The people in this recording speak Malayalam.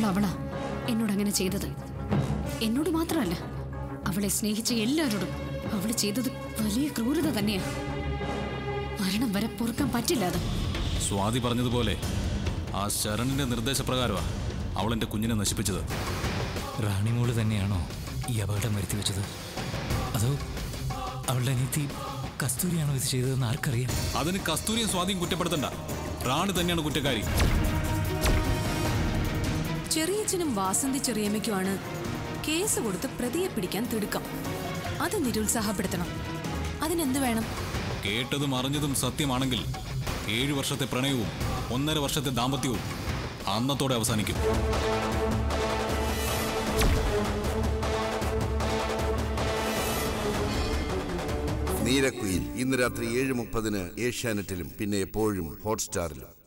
സ്നേഹമുള്ള അവളാ എന്നോട് അങ്ങനെ ചെയ്തത് എന്നോട് മാത്രമല്ല അവളെ സ്നേഹിച്ച എല്ലാവരോടും അവള് ചെയ്തത് വലിയ ക്രൂരത തന്നെയാ മരണം വരെ പൊറുക്കാൻ പറ്റില്ല അത് സ്വാതി പറഞ്ഞതുപോലെ ആ ശരണിന്റെ നിർദ്ദേശപ്രകാരമാ അവൾ എന്റെ കുഞ്ഞിനെ നശിപ്പിച്ചത് റാണിമോള് തന്നെയാണോ ഈ അപകടം വരുത്തി വെച്ചത് അതോ അവളുടെ അനിയത്തി കസ്തൂരിയാണോ ഇത് ചെയ്തതെന്ന് ആർക്കറിയാം അതിന് കസ്തൂരിയും സ്വാതിയും കുറ്റപ്പെടുത്തണ്ട റാണി തന്നെയാണ് കുറ്റക്കാരി ചെറിയച്ഛനും വാസന്തി ചെറിയമ്മയ്ക്കുമാണ് കേസ് കൊടുത്ത് പ്രതിയെ പിടിക്കാൻ തിടുക്കം അത് നിരുത്സാഹപ്പെടുത്തണം അതിനെന്ത് വേണം കേട്ടതും അറിഞ്ഞതും സത്യമാണെങ്കിൽ ഏഴു വർഷത്തെ പ്രണയവും ഒന്നര വർഷത്തെ ദാമ്പത്യവും അന്നത്തോടെ അവസാനിക്കും നീരക്കുയിൽ ഇന്ന് രാത്രി ഏഴ് മുപ്പതിന് ഏഷ്യാനെറ്റിലും പിന്നെ എപ്പോഴും ഹോട്ട്സ്റ്റാറിലും